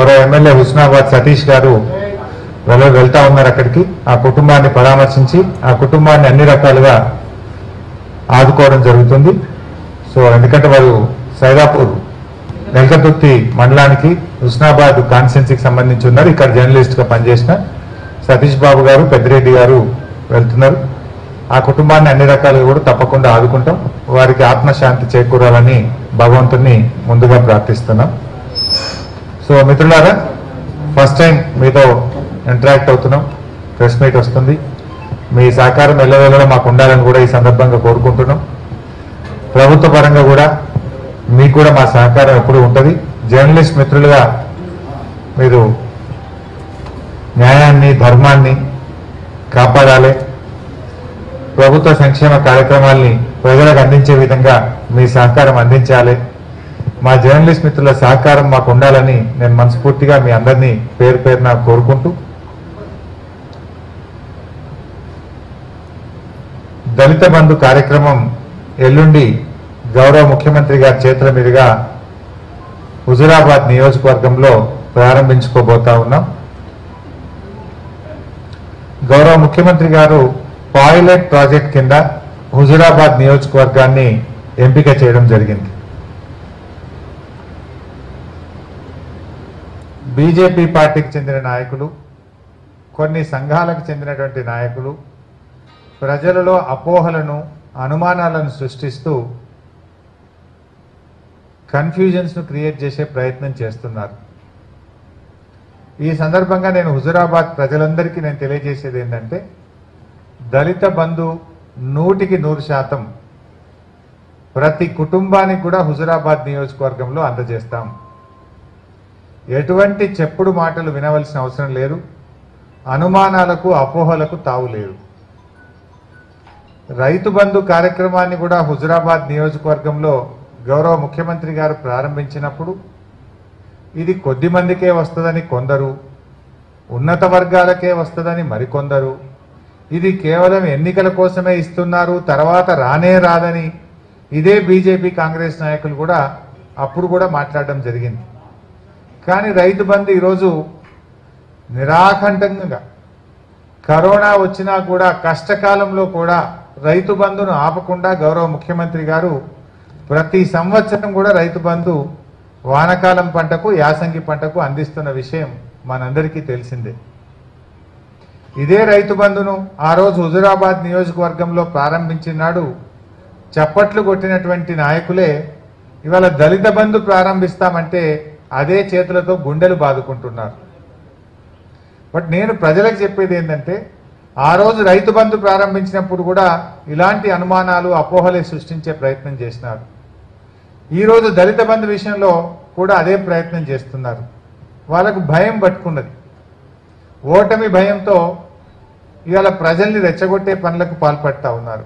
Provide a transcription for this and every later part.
మరో ఎమ్మెల్యే హుస్నాబాద్ సతీష్ గారు వెళ వెళ్తా ఉన్నారు అక్కడికి ఆ కుటుంబాన్ని పరామర్శించి ఆ కుటుంబాన్ని అన్ని రకాలుగా ఆదుకోవడం జరుగుతుంది సో ఎందుకంటే వారు సైదాపూర్ వెంకతుర్తి మండలానికి హుస్నాబాద్ కాన్స్టిట్యున్సీకి సంబంధించి ఉన్నారు ఇక్కడ జర్నలిస్ట్ గా పనిచేసిన సతీష్ బాబు గారు పెద్దిరెడ్డి గారు వెళ్తున్నారు ఆ కుటుంబాన్ని అన్ని రకాలుగా కూడా తప్పకుండా ఆదుకుంటాం వారికి ఆత్మశాంతి చేకూరాలని భగవంతుని ముందుగా ప్రార్థిస్తున్నాం సో మిత్రులారా ఫస్ట్ టైం మీతో ఇంటరాక్ట్ అవుతున్నాం ప్రెస్ మీట్ వస్తుంది మీ సహకారం ఎల్లవేళలో మాకు ఉండాలని కూడా ఈ సందర్భంగా కోరుకుంటున్నాం ప్రభుత్వ పరంగా కూడా మీకు కూడా మా సహకారం ఎప్పుడు ఉంటుంది జర్నలిస్ట్ మిత్రులుగా మీరు న్యాయాన్ని ధర్మాన్ని కాపాడాలి ప్రభుత్వ సంక్షేమ కార్యక్రమాల్ని ప్రజలకు అందించే విధంగా మీ సహకారం అందించాలి మా జర్నలిస్ట్ మిత్రుల సహకారం మాకు ఉండాలని నేను మనస్ఫూర్తిగా మీ అందరినీ పేరు పేరున కోరుకుంటూ దళిత బంధు కార్యక్రమం ఎల్లుండి గౌరవ ముఖ్యమంత్రి గారి చేతుల మీదుగా హుజురాబాద్ నియోజకవర్గంలో ప్రారంభించుకోబోతా ఉన్నాం గౌరవ ముఖ్యమంత్రి గారు పాయిలెట్ ప్రాజెక్ట్ కింద హుజురాబాద్ నియోజకవర్గాన్ని ఎంపిక చేయడం జరిగింది బీజేపీ పార్టీకి చెందిన నాయకులు కొన్ని సంఘాలకు చెందినటువంటి నాయకులు ప్రజలలో అపోహలను అనుమానాలను సృష్టిస్తూ కన్ఫ్యూజన్స్ ను క్రియేట్ చేసే ప్రయత్నం చేస్తున్నారు ఈ సందర్భంగా నేను హుజురాబాద్ ప్రజలందరికీ నేను తెలియజేసేది ఏంటంటే దళిత బంధు నూటికి నూరు శాతం ప్రతి కుటుంబానికి కూడా హుజురాబాద్ నియోజకవర్గంలో అందజేస్తాం ఎటువంటి చెప్పుడు మాటలు వినవలసిన అవసరం లేదు అనుమానాలకు అపోహలకు తావు లేదు రైతు బంధు కార్యక్రమాన్ని కూడా హుజురాబాద్ నియోజకవర్గంలో గౌరవ ముఖ్యమంత్రి గారు ప్రారంభించినప్పుడు ఇది కొద్ది మందికే వస్తుందని కొందరు ఉన్నత వర్గాలకే వస్తుందని మరికొందరు ఇది కేవలం ఎన్నికల కోసమే ఇస్తున్నారు తర్వాత రానే రాదని ఇదే బీజేపీ కాంగ్రెస్ నాయకులు కూడా అప్పుడు కూడా మాట్లాడడం జరిగింది కానీ రైతు బంధు ఈరోజు నిరాకంఠంగా కరోనా వచ్చినా కూడా కష్టకాలంలో కూడా రైతు బంధును ఆపకుండా గౌరవ ముఖ్యమంత్రి గారు ప్రతి సంవత్సరం కూడా రైతు బంధు వానకాలం పంటకు యాసంగి పంటకు అందిస్తున్న విషయం మనందరికీ తెలిసిందే ఇదే రైతు బంధును ఆ రోజు హుజురాబాద్ నియోజకవర్గంలో ప్రారంభించినాడు చప్పట్లు కొట్టినటువంటి నాయకులే ఇవాళ దళిత బంధు ప్రారంభిస్తామంటే అదే చేతులతో గుండెలు బాదుకుంటున్నారు బట్ నేను ప్రజలకు చెప్పేది ఏంటంటే ఆ రోజు రైతు బంధు ప్రారంభించినప్పుడు కూడా ఇలాంటి అనుమానాలు అపోహలే సృష్టించే ప్రయత్నం చేసినారు ఈ రోజు దళిత బంధు విషయంలో కూడా అదే ప్రయత్నం చేస్తున్నారు వాళ్ళకు భయం పట్టుకున్నది ఓటమి భయంతో ఇవాళ ప్రజల్ని రెచ్చగొట్టే పనులకు పాల్పడతా ఉన్నారు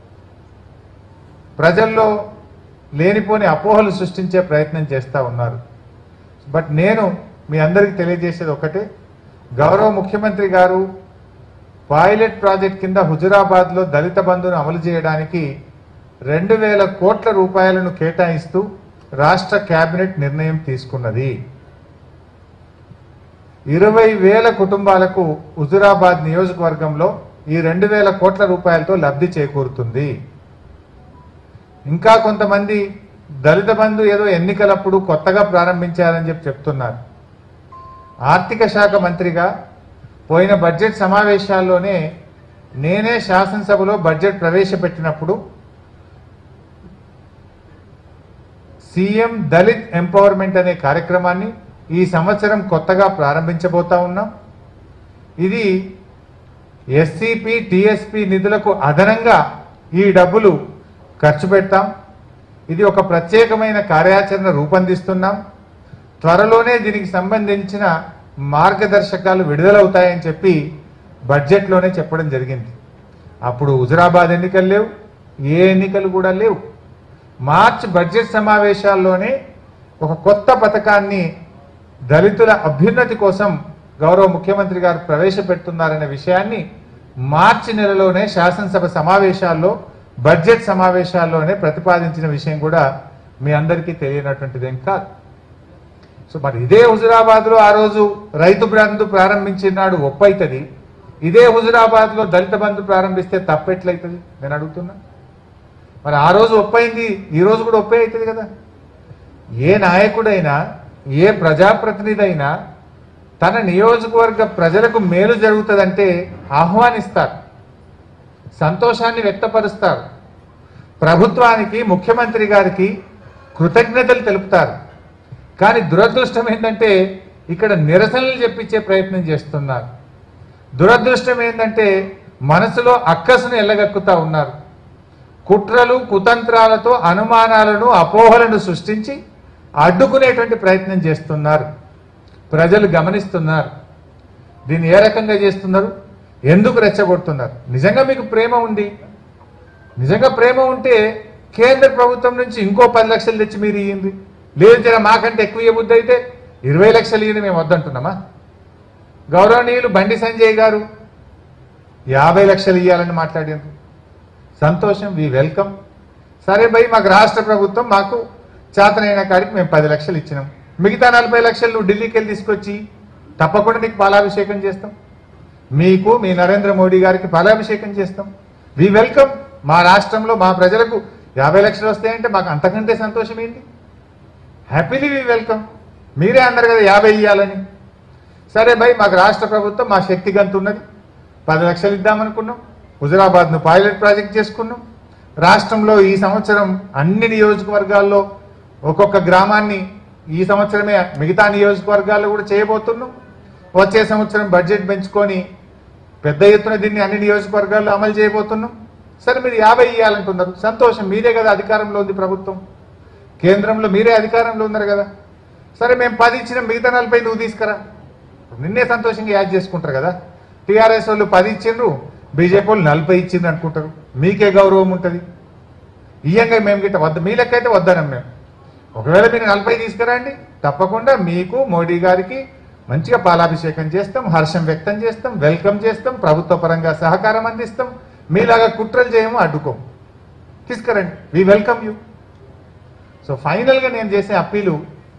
ప్రజల్లో లేనిపోని అపోహలు సృష్టించే ప్రయత్నం చేస్తూ ఉన్నారు బట్ నేను మీ అందరికీ తెలియజేసేది ఒకటే గౌరవ ముఖ్యమంత్రి గారు పైలట్ ప్రాజెక్ట్ కింద హుజురాబాద్లో దళిత బంధును అమలు చేయడానికి రెండు వేల కోట్ల రూపాయలను కేటాయిస్తూ రాష్ట్ర కేబినెట్ నిర్ణయం తీసుకున్నది ఇరవై వేల కుటుంబాలకు హుజురాబాద్ నియోజకవర్గంలో ఈ రెండు వేల కోట్ల రూపాయలతో లబ్ధి చేకూరుతుంది ఇంకా కొంతమంది దళిత బంధు ఏదో ఎన్నికలప్పుడు కొత్తగా ప్రారంభించారని చెప్పి చెప్తున్నారు ఆర్థిక శాఖ మంత్రిగా పోయిన బడ్జెట్ సమావేశాల్లోనే నేనే శాసనసభలో బడ్జెట్ ప్రవేశపెట్టినప్పుడు సీఎం దళిత్ ఎంపవర్మెంట్ అనే కార్యక్రమాన్ని ఈ సంవత్సరం కొత్తగా ప్రారంభించబోతా ఉన్నాం ఇది ఎస్సిపి టిఎస్పి నిధులకు అదనంగా ఈ డబ్బులు ఖర్చు పెడతాం ఇది ఒక ప్రత్యేకమైన కార్యాచరణ రూపొందిస్తున్నాం త్వరలోనే దీనికి సంబంధించిన మార్గదర్శకాలు విడుదలవుతాయని చెప్పి బడ్జెట్లోనే చెప్పడం జరిగింది అప్పుడు హుజురాబాద్ ఎన్నికలు లేవు ఏ ఎన్నికలు కూడా లేవు మార్చ్ బడ్జెట్ సమావేశాల్లోనే ఒక కొత్త పథకాన్ని దళితుల అభ్యున్నతి కోసం గౌరవ ముఖ్యమంత్రి గారు ప్రవేశపెడుతున్నారనే విషయాన్ని మార్చి నెలలోనే శాసనసభ సమావేశాల్లో బడ్జెట్ సమావేశాల్లోనే ప్రతిపాదించిన విషయం కూడా మీ అందరికీ తెలియనటువంటిదేం కాదు సో మరి ఇదే హుజురాబాద్ లో ఆ రోజు రైతు బంధు ప్రారంభించిన నాడు ఒప్పు అవుతుంది ఇదే హుజురాబాద్ లో దళిత బంధు ప్రారంభిస్తే తప్పెట్లయితుంది నేను అడుగుతున్నా మరి ఆ రోజు ఒప్పైంది ఈ రోజు కూడా ఒప్పే అవుతుంది కదా ఏ నాయకుడైనా ఏ ప్రజాప్రతినిధి అయినా తన నియోజకవర్గ ప్రజలకు మేలు జరుగుతుందంటే ఆహ్వానిస్తారు సంతోషాన్ని వ్యక్తపరుస్తారు ప్రభుత్వానికి ముఖ్యమంత్రి గారికి కృతజ్ఞతలు తెలుపుతారు కానీ దురదృష్టం ఏంటంటే ఇక్కడ నిరసనలు చెప్పించే ప్రయత్నం చేస్తున్నారు దురదృష్టం ఏంటంటే మనసులో అక్కసును ఎల్లగక్కుతా ఉన్నారు కుట్రలు కుతంత్రాలతో అనుమానాలను అపోహలను సృష్టించి అడ్డుకునేటువంటి ప్రయత్నం చేస్తున్నారు ప్రజలు గమనిస్తున్నారు దీన్ని ఏ రకంగా చేస్తున్నారు ఎందుకు రెచ్చగొడుతున్నారు నిజంగా మీకు ప్రేమ ఉంది నిజంగా ప్రేమ ఉంటే కేంద్ర ప్రభుత్వం నుంచి ఇంకో పది లక్షలు తెచ్చి మీరు ఇయ్యండి లేదు జర మాకంటే ఎక్కువ ఇవ్వబుద్ధి అయితే ఇరవై లక్షలు ఇయ్యండి మేము వద్దంటున్నామా గౌరవనీయులు బండి సంజయ్ గారు యాభై లక్షలు ఇవ్వాలని మాట్లాడారు సంతోషం వి వెల్కమ్ సరే భయ్ మాకు రాష్ట్ర ప్రభుత్వం మాకు చేతనైన కాడికి మేము పది లక్షలు ఇచ్చినాం మిగతా నలభై లక్షలు నువ్వు ఢిల్లీకి వెళ్ళి తీసుకొచ్చి తప్పకుండా నీకు పాలాభిషేకం చేస్తాం మీకు మీ నరేంద్ర మోడీ గారికి పాలాభిషేకం చేస్తాం వి వెల్కమ్ మా రాష్ట్రంలో మా ప్రజలకు యాభై లక్షలు వస్తాయంటే మాకు అంతకంటే సంతోషం ఏంటి హ్యాపీలీ వి వెల్కమ్ మీరే అన్నారు కదా యాభై ఇవ్వాలని సరే భయ్ మాకు రాష్ట్ర ప్రభుత్వం మా శక్తి గంత ఉన్నది పది లక్షలు ఇద్దామనుకున్నాం హుజరాబాద్ను పైలట్ ప్రాజెక్ట్ చేసుకున్నాం రాష్ట్రంలో ఈ సంవత్సరం అన్ని నియోజకవర్గాల్లో ఒక్కొక్క గ్రామాన్ని ఈ సంవత్సరమే మిగతా నియోజకవర్గాల్లో కూడా చేయబోతున్నాం వచ్చే సంవత్సరం బడ్జెట్ పెంచుకొని పెద్ద ఎత్తున దీన్ని అన్ని నియోజకవర్గాల్లో అమలు చేయబోతున్నాం సరే మీరు యాభై ఇవ్వాలంటున్నారు సంతోషం మీరే కదా అధికారంలో ఉంది ప్రభుత్వం కేంద్రంలో మీరే అధికారంలో ఉన్నారు కదా సరే మేము పది ఇచ్చిన మిగతా నలభై నువ్వు తీసుకురా నిన్నే సంతోషంగా యాడ్ చేసుకుంటారు కదా టీఆర్ఎస్ వాళ్ళు పది ఇచ్చిండ్రు బీజేపీ వాళ్ళు నలభై ఇచ్చిండ్రు అనుకుంటారు మీకే గౌరవం ఉంటుంది ఇయ్యంగా మేము గిట్ట వద్ద మీ లెక్క అయితే వద్దనం మేము ఒకవేళ మీరు నలభై తీసుకురండి తప్పకుండా మీకు మోడీ గారికి మంచిగా పాలాభిషేకం చేస్తాం హర్షం వ్యక్తం చేస్తాం వెల్కమ్ చేస్తాం ప్రభుత్వ పరంగా సహకారం అందిస్తాం మీలాగా కుట్రలు చేయము అడ్డుకోం తీసుకురండి వి వెల్కమ్ యూ సో ఫైనల్గా నేను చేసే అప్పీలు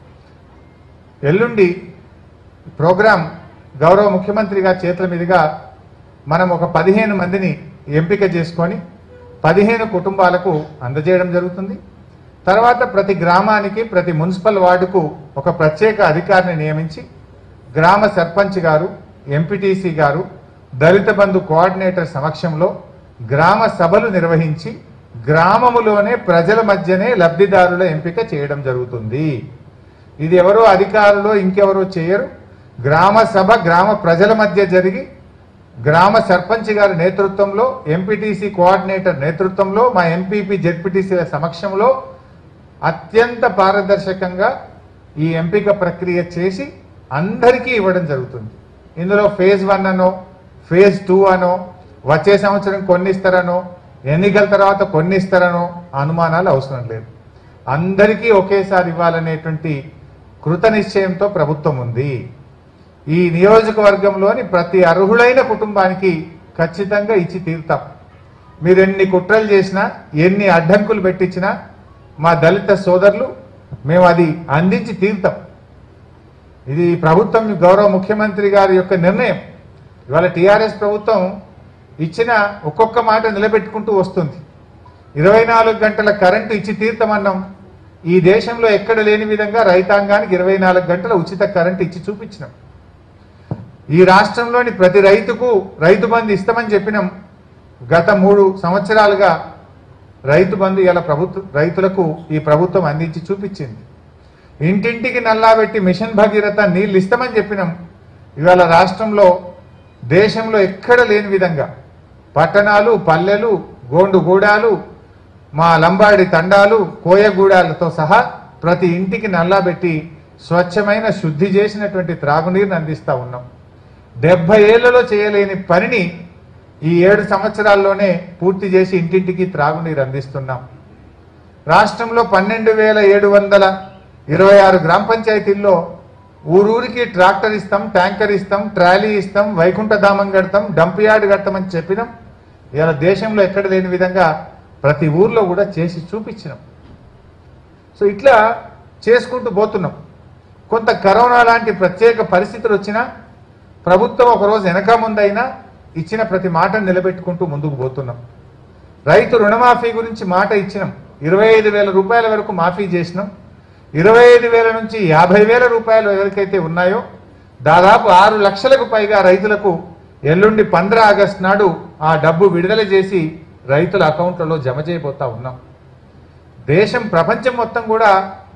ఎల్లుండి ప్రోగ్రాం గౌరవ ముఖ్యమంత్రి గారి చేతుల మీదుగా మనం ఒక పదిహేను మందిని ఎంపిక చేసుకొని పదిహేను కుటుంబాలకు అందజేయడం జరుగుతుంది తర్వాత ప్రతి గ్రామానికి ప్రతి మున్సిపల్ వార్డుకు ఒక ప్రత్యేక అధికారిని నియమించి గ్రామ సర్పంచ్ గారు ఎంపీటీసీ గారు దళిత బంధు కోఆర్డినేటర్ సమక్షంలో గ్రామ సభలు నిర్వహించి గ్రామములోనే ప్రజల మధ్యనే లబ్ధిదారుల ఎంపిక చేయడం జరుగుతుంది ఇది ఎవరో అధికారులు ఇంకెవరో చేయరు గ్రామ సభ గ్రామ ప్రజల మధ్య జరిగి గ్రామ సర్పంచ్ గారి నేతృత్వంలో ఎంపీటీసీ కోఆర్డినేటర్ నేతృత్వంలో మా ఎంపీపీ జెడ్పీటీసీల సమక్షంలో అత్యంత పారదర్శకంగా ఈ ఎంపిక ప్రక్రియ చేసి అందరికీ ఇవ్వడం జరుగుతుంది ఇందులో ఫేజ్ వన్ అనో ఫేజ్ టూ అనో వచ్చే సంవత్సరం కొన్ని ఇస్తారనో ఎన్నికల తర్వాత కొన్ని ఇస్తారనో అనుమానాలు అవసరం లేదు అందరికీ ఒకేసారి ఇవ్వాలనేటువంటి కృత నిశ్చయంతో ప్రభుత్వం ఉంది ఈ నియోజకవర్గంలోని ప్రతి అర్హులైన కుటుంబానికి ఖచ్చితంగా ఇచ్చి తీరుతాం మీరు ఎన్ని కుట్రలు చేసినా ఎన్ని అడ్డంకులు పెట్టించినా మా దళిత సోదరులు మేము అది అందించి తీరుతాం ఇది ప్రభుత్వం గౌరవ ముఖ్యమంత్రి గారి యొక్క నిర్ణయం ఇవాళ టీఆర్ఎస్ ప్రభుత్వం ఇచ్చిన ఒక్కొక్క మాట నిలబెట్టుకుంటూ వస్తుంది ఇరవై నాలుగు గంటల కరెంటు ఇచ్చి తీర్థమన్నాం ఈ దేశంలో ఎక్కడ లేని విధంగా రైతాంగానికి ఇరవై నాలుగు గంటల ఉచిత కరెంటు ఇచ్చి చూపించినాం ఈ రాష్ట్రంలోని ప్రతి రైతుకు రైతు బంధు ఇస్తామని చెప్పినాం గత మూడు సంవత్సరాలుగా రైతు బంధు ఇలా ప్రభుత్వ రైతులకు ఈ ప్రభుత్వం అందించి చూపించింది ఇంటింటికి నల్లాబెట్టి మిషన్ భగీరథ నీళ్ళు ఇస్తామని చెప్పినాం ఇవాళ రాష్ట్రంలో దేశంలో ఎక్కడ లేని విధంగా పట్టణాలు పల్లెలు గోండుగూడాలు మా లంబాడి తండాలు కోయగూడాలతో సహా ప్రతి ఇంటికి నల్లాబెట్టి స్వచ్ఛమైన శుద్ధి చేసినటువంటి త్రాగునీరుని అందిస్తా ఉన్నాం డెబ్బై ఏళ్లలో చేయలేని పనిని ఈ ఏడు సంవత్సరాల్లోనే పూర్తి చేసి ఇంటింటికి త్రాగునీరు అందిస్తున్నాం రాష్ట్రంలో పన్నెండు వేల ఏడు వందల ఇరవై ఆరు గ్రామ పంచాయతీల్లో ఊరూరికి ట్రాక్టర్ ఇస్తాం ట్యాంకర్ ఇస్తాం ట్రాలీ ఇస్తాం వైకుంఠధామం కడతాం డంప్ యార్డ్ కడతామని చెప్పినాం ఇలా దేశంలో ఎక్కడ లేని విధంగా ప్రతి ఊర్లో కూడా చేసి చూపించినాం సో ఇట్లా చేసుకుంటూ పోతున్నాం కొంత కరోనా లాంటి ప్రత్యేక పరిస్థితులు వచ్చినా ప్రభుత్వం ఒకరోజు వెనక ముందైనా ఇచ్చిన ప్రతి మాటను నిలబెట్టుకుంటూ ముందుకు పోతున్నాం రైతు రుణమాఫీ గురించి మాట ఇచ్చినాం ఇరవై ఐదు వేల రూపాయల వరకు మాఫీ చేసినాం ఇరవై ఐదు వేల నుంచి యాభై వేల రూపాయలు ఎవరికైతే ఉన్నాయో దాదాపు ఆరు లక్షలకు పైగా రైతులకు ఎల్లుండి పంద్ర ఆగస్టు నాడు ఆ డబ్బు విడుదల చేసి రైతుల అకౌంట్లలో జమ చేయబోతా ఉన్నాం దేశం ప్రపంచం మొత్తం కూడా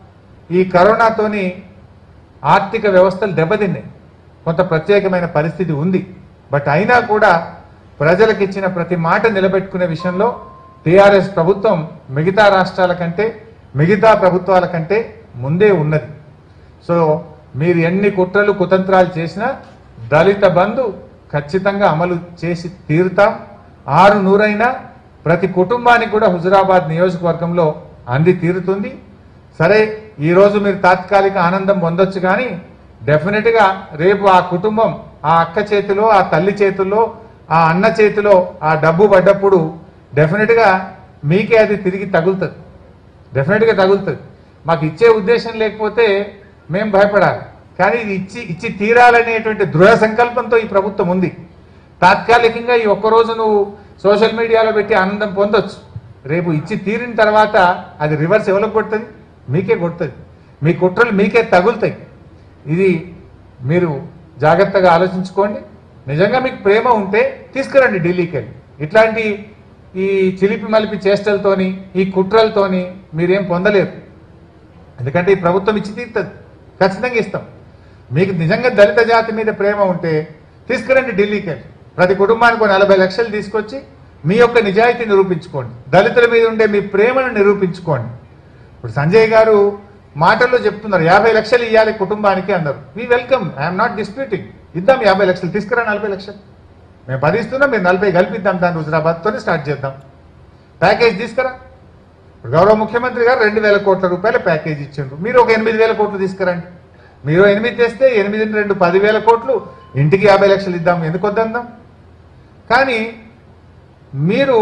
ఈ కరోనాతోని ఆర్థిక వ్యవస్థలు దెబ్బతిన్నాయి కొంత ప్రత్యేకమైన పరిస్థితి ఉంది బట్ అయినా కూడా ప్రజలకు ఇచ్చిన ప్రతి మాట నిలబెట్టుకునే విషయంలో టీఆర్ఎస్ ప్రభుత్వం మిగతా రాష్ట్రాల కంటే మిగతా ప్రభుత్వాల కంటే ముందే ఉన్నది సో మీరు ఎన్ని కుట్రలు కుతంత్రాలు చేసినా దళిత బంధు ఖచ్చితంగా అమలు చేసి తీరుతాం ఆరు నూరైనా ప్రతి కుటుంబానికి కూడా హుజురాబాద్ నియోజకవర్గంలో అంది తీరుతుంది సరే ఈ రోజు మీరు తాత్కాలిక ఆనందం పొందొచ్చు కానీ డెఫినెట్గా రేపు ఆ కుటుంబం ఆ అక్క చేతిలో ఆ తల్లి చేతుల్లో ఆ అన్న చేతిలో ఆ డబ్బు పడ్డప్పుడు డెఫినెట్గా మీకే అది తిరిగి తగులుతుంది డెఫినెట్గా తగులుతుంది మాకు ఇచ్చే ఉద్దేశం లేకపోతే మేము భయపడాలి కానీ ఇది ఇచ్చి ఇచ్చి తీరాలనేటువంటి దృఢ సంకల్పంతో ఈ ప్రభుత్వం ఉంది తాత్కాలికంగా ఈ ఒక్కరోజు నువ్వు సోషల్ మీడియాలో పెట్టి ఆనందం పొందొచ్చు రేపు ఇచ్చి తీరిన తర్వాత అది రివర్స్ ఎవరికి కొడుతుంది మీకే కొడుతుంది మీ కుట్రలు మీకే తగులుతాయి ఇది మీరు జాగ్రత్తగా ఆలోచించుకోండి నిజంగా మీకు ప్రేమ ఉంటే తీసుకురండి ఢిల్లీకి వెళ్ళి ఇట్లాంటి ఈ చిలిపి మలిపి చేష్టలతోని ఈ కుట్రలతోని మీరేం పొందలేరు ఎందుకంటే ఈ ప్రభుత్వం ఇచ్చి తీరుతుంది ఖచ్చితంగా ఇస్తాం మీకు నిజంగా దళిత జాతి మీద ప్రేమ ఉంటే తీసుకురండి ఢిల్లీకి వెళ్ళి ప్రతి కుటుంబానికి ఒక నలభై లక్షలు తీసుకొచ్చి మీ యొక్క నిజాయితీ నిరూపించుకోండి దళితుల మీద ఉండే మీ ప్రేమను నిరూపించుకోండి ఇప్పుడు సంజయ్ గారు మాటల్లో చెప్తున్నారు యాభై లక్షలు ఇవ్వాలి కుటుంబానికి అన్నారు we welcome I'm not disputing ఇద్దాం యాభై లక్షలు తీసుకురా నలభై లక్షలు మేము పది ఇస్తున్నాం మీరు నలభై కలిపిద్దాం దాన్ని హుజరాబాద్తోనే స్టార్ట్ చేద్దాం ప్యాకేజ్ తీసుకురా ఇప్పుడు గౌరవ ముఖ్యమంత్రి గారు రెండు వేల కోట్ల రూపాయల ప్యాకేజ్ ఇచ్చిండ్రు మీరు ఒక ఎనిమిది వేల కోట్లు తీసుకురండి మీరు ఎనిమిది తెస్తే ఎనిమిది రెండు పదివేల కోట్లు ఇంటికి యాభై లక్షలు ఇద్దాం ఎందుకు వద్దందాం కానీ మీరు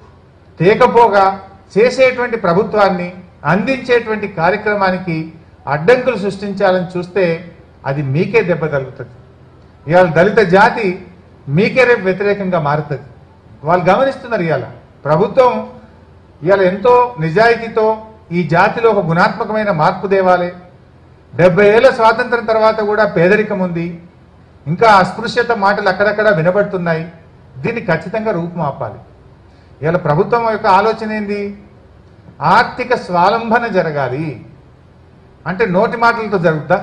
తేకపోగా చేసేటువంటి ప్రభుత్వాన్ని అందించేటువంటి కార్యక్రమానికి అడ్డంకులు సృష్టించాలని చూస్తే అది మీకే దెబ్బ తగులుతుంది ఇవాళ దళిత జాతి మీకే రేపు వ్యతిరేకంగా మారుతుంది వాళ్ళు గమనిస్తున్నారు ఇవాళ ప్రభుత్వం ఇవాళ ఎంతో నిజాయితీతో ఈ జాతిలో ఒక గుణాత్మకమైన మార్పు తేవాలి డెబ్బై ఏళ్ళ స్వాతంత్రం తర్వాత కూడా పేదరికం ఉంది ఇంకా అస్పృశ్యత మాటలు అక్కడక్కడ వినబడుతున్నాయి దీన్ని ఖచ్చితంగా రూపుమాపాలి ఇవాళ ప్రభుత్వం యొక్క ఆలోచన ఏంది ఆర్థిక స్వాలంబన జరగాలి అంటే నోటి మాటలతో జరుగుతా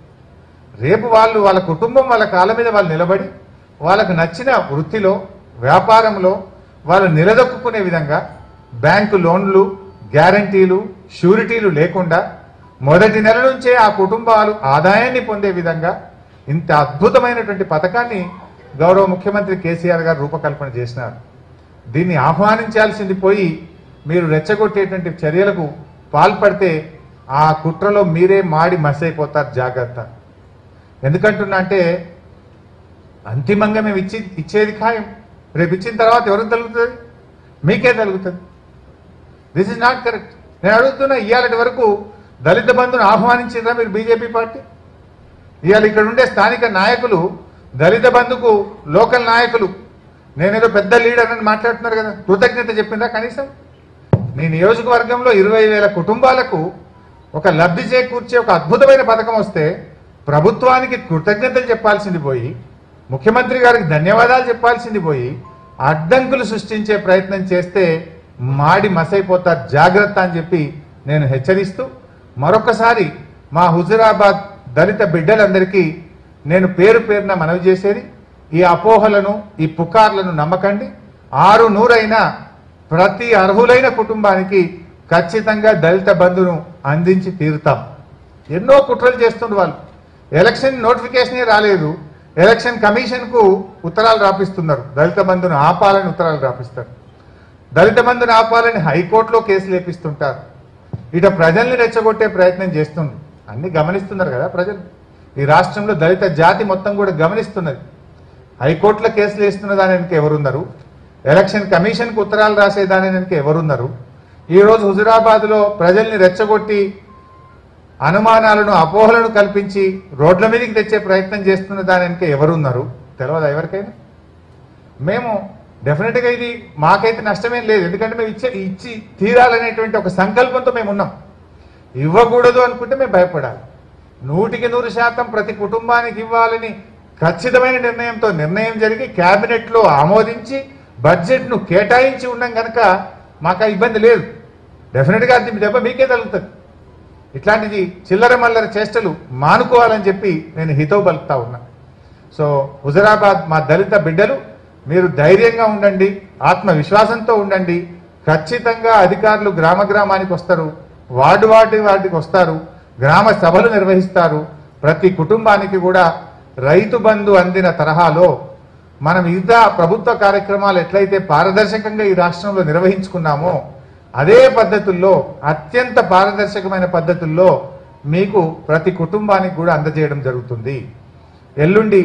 రేపు వాళ్ళు వాళ్ళ కుటుంబం వాళ్ళ కాళ్ళ మీద వాళ్ళు నిలబడి వాళ్ళకు నచ్చిన వృత్తిలో వ్యాపారంలో వాళ్ళు నిలదొక్కునే విధంగా బ్యాంకు లోన్లు గ్యారంటీలు షూరిటీలు లేకుండా మొదటి నెల నుంచే ఆ కుటుంబాలు ఆదాయాన్ని పొందే విధంగా ఇంత అద్భుతమైనటువంటి పథకాన్ని గౌరవ ముఖ్యమంత్రి కేసీఆర్ గారు రూపకల్పన చేసినారు దీన్ని ఆహ్వానించాల్సింది పోయి మీరు రెచ్చగొట్టేటువంటి చర్యలకు పాల్పడితే ఆ కుట్రలో మీరే మాడి మసైపోతారు జాగ్రత్త ఎందుకంటున్నా అంటే అంతిమంగా మేము ఇచ్చి ఇచ్చేది ఖాయం రేపు ఇచ్చిన తర్వాత ఎవరికి తగులుతుంది మీకే తగులుతుంది దిస్ ఇస్ నాట్ కరెక్ట్ నేను అడుగుతున్నా ఇవాళటి వరకు దళిత బంధును ఆహ్వానించిందా మీరు బీజేపీ పార్టీ ఇవాళ ఇక్కడ ఉండే స్థానిక నాయకులు దళిత బంధుకు లోకల్ నాయకులు నేనేదో పెద్ద లీడర్ అని మాట్లాడుతున్నారు కదా కృతజ్ఞత చెప్పిందా కనీసం మీ నియోజకవర్గంలో ఇరవై వేల కుటుంబాలకు ఒక లబ్ధి చేకూర్చే ఒక అద్భుతమైన పథకం వస్తే ప్రభుత్వానికి కృతజ్ఞతలు చెప్పాల్సింది పోయి ముఖ్యమంత్రి గారికి ధన్యవాదాలు చెప్పాల్సింది పోయి అడ్డంకులు సృష్టించే ప్రయత్నం చేస్తే మాడి మసైపోతారు జాగ్రత్త అని చెప్పి నేను హెచ్చరిస్తూ మరొకసారి మా హుజురాబాద్ దళిత బిడ్డలందరికీ నేను పేరు పేరున మనవి చేసేది ఈ అపోహలను ఈ పుకార్లను నమ్మకండి ఆరు నూరైనా ప్రతి అర్హులైన కుటుంబానికి ఖచ్చితంగా దళిత బంధును అందించి తీరుతాం ఎన్నో కుట్రలు చేస్తుంది వాళ్ళు ఎలక్షన్ నోటిఫికేషనే రాలేదు ఎలక్షన్ కమిషన్కు ఉత్తరాలు రాపిస్తున్నారు దళిత బంధును ఆపాలని ఉత్తరాలు రాపిస్తారు దళిత బంధును ఆపాలని హైకోర్టులో కేసులు లేపిస్తుంటారు ఇట ప్రజల్ని రెచ్చగొట్టే ప్రయత్నం చేస్తుంది అన్ని గమనిస్తున్నారు కదా ప్రజలు ఈ రాష్ట్రంలో దళిత జాతి మొత్తం కూడా గమనిస్తున్నది హైకోర్టులో కేసులు వేస్తున్న దాని వెనుక ఎవరున్నారు ఎలక్షన్ కమిషన్కు ఉత్తరాలు రాసే దాని వెనుక ఎవరున్నారు ఈ రోజు హుజురాబాద్లో ప్రజల్ని రెచ్చగొట్టి అనుమానాలను అపోహలను కల్పించి రోడ్ల మీదకి తెచ్చే ప్రయత్నం చేస్తున్న దాని వెనుక ఎవరున్నారు తెలియదా ఎవరికైనా మేము డెఫినెట్గా ఇది మాకైతే నష్టమేం లేదు ఎందుకంటే మేము ఇచ్చే ఇచ్చి తీరాలనేటువంటి ఒక సంకల్పంతో మేము ఉన్నాం ఇవ్వకూడదు అనుకుంటే మేము భయపడాలి నూటికి నూరు శాతం ప్రతి కుటుంబానికి ఇవ్వాలని ఖచ్చితమైన నిర్ణయంతో నిర్ణయం జరిగి క్యాబినెట్లో ఆమోదించి బడ్జెట్ను కేటాయించి ఉన్నాం కనుక మాకు ఆ ఇబ్బంది లేదు డెఫినెట్గా అది దెబ్బ మీకే తగులుతుంది ఇట్లాంటిది చిల్లర మల్లర చేష్టలు మానుకోవాలని చెప్పి నేను హితవు పలుకుతా ఉన్నా సో హుజరాబాద్ మా దళిత బిడ్డలు మీరు ధైర్యంగా ఉండండి ఆత్మవిశ్వాసంతో ఉండండి ఖచ్చితంగా అధికారులు గ్రామ గ్రామానికి వస్తారు వార్డు వార్డు వార్డుకి వస్తారు గ్రామ సభలు నిర్వహిస్తారు ప్రతి కుటుంబానికి కూడా రైతు బంధు అందిన తరహాలో మనం ఇదా ప్రభుత్వ కార్యక్రమాలు ఎట్లయితే పారదర్శకంగా ఈ రాష్ట్రంలో నిర్వహించుకున్నామో అదే పద్ధతుల్లో అత్యంత పారదర్శకమైన పద్ధతుల్లో మీకు ప్రతి కుటుంబానికి కూడా అందజేయడం జరుగుతుంది ఎల్లుండి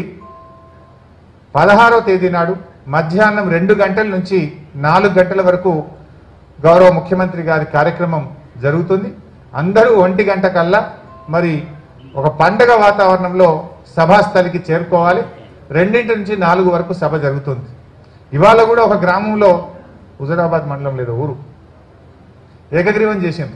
పదహారో తేదీ నాడు మధ్యాహ్నం రెండు గంటల నుంచి నాలుగు గంటల వరకు గౌరవ ముఖ్యమంత్రి గారి కార్యక్రమం జరుగుతుంది అందరూ ఒంటి గంట కల్లా మరి ఒక పండగ వాతావరణంలో సభాస్థలికి చేరుకోవాలి రెండింటి నుంచి నాలుగు వరకు సభ జరుగుతుంది ఇవాళ కూడా ఒక గ్రామంలో హుజరాబాద్ మండలం లేదు ఊరు ఏకగ్రీవం చేసింది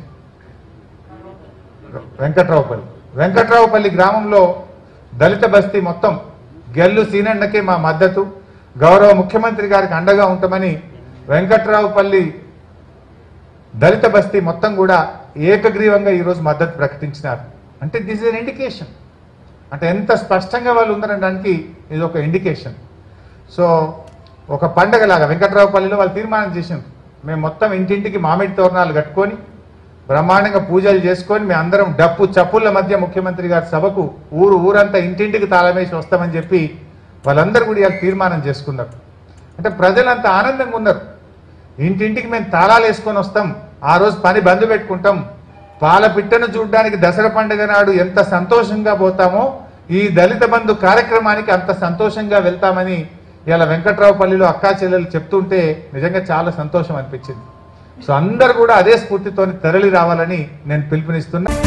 వెంకట్రావుపల్లి వెంకట్రావుపల్లి గ్రామంలో దళిత బస్తీ మొత్తం గెల్లు సీనన్నకే మా మద్దతు గౌరవ ముఖ్యమంత్రి గారికి అండగా ఉంటామని వెంకట్రావుపల్లి దళిత బస్తీ మొత్తం కూడా ఏకగ్రీవంగా ఈరోజు మద్దతు ప్రకటించినారు అంటే దిస్ ఇస్ ఇండికేషన్ అంటే ఎంత స్పష్టంగా వాళ్ళు ఉందనడానికి ఇది ఒక ఇండికేషన్ సో ఒక పండగలాగా వెంకట్రావుపల్లిలో వాళ్ళు తీర్మానం చేసింది మేము మొత్తం ఇంటింటికి మామిడి తోరణాలు కట్టుకొని బ్రహ్మాండంగా పూజలు చేసుకొని మేము అందరం డప్పు చప్పుల మధ్య ముఖ్యమంత్రి గారి సభకు ఊరు ఊరంతా ఇంటింటికి తాళమేసి వస్తామని చెప్పి వాళ్ళందరూ కూడా ఇవాళ తీర్మానం చేసుకున్నారు అంటే ప్రజలంతా ఆనందంగా ఉన్నారు ఇంటింటికి మేము తాళాలు వేసుకొని వస్తాం ఆ రోజు పని బంద్ పెట్టుకుంటాం పాల పిట్టను చూడడానికి దసరా పండుగ నాడు ఎంత సంతోషంగా పోతామో ఈ దళిత బంధు కార్యక్రమానికి అంత సంతోషంగా వెళ్తామని ఇలా వెంకట్రావుపల్లిలో అక్కా చెల్లెలు చెప్తుంటే నిజంగా చాలా సంతోషం అనిపించింది సో అందరు కూడా అదే స్ఫూర్తితో తరలి రావాలని నేను పిలుపునిస్తున్నా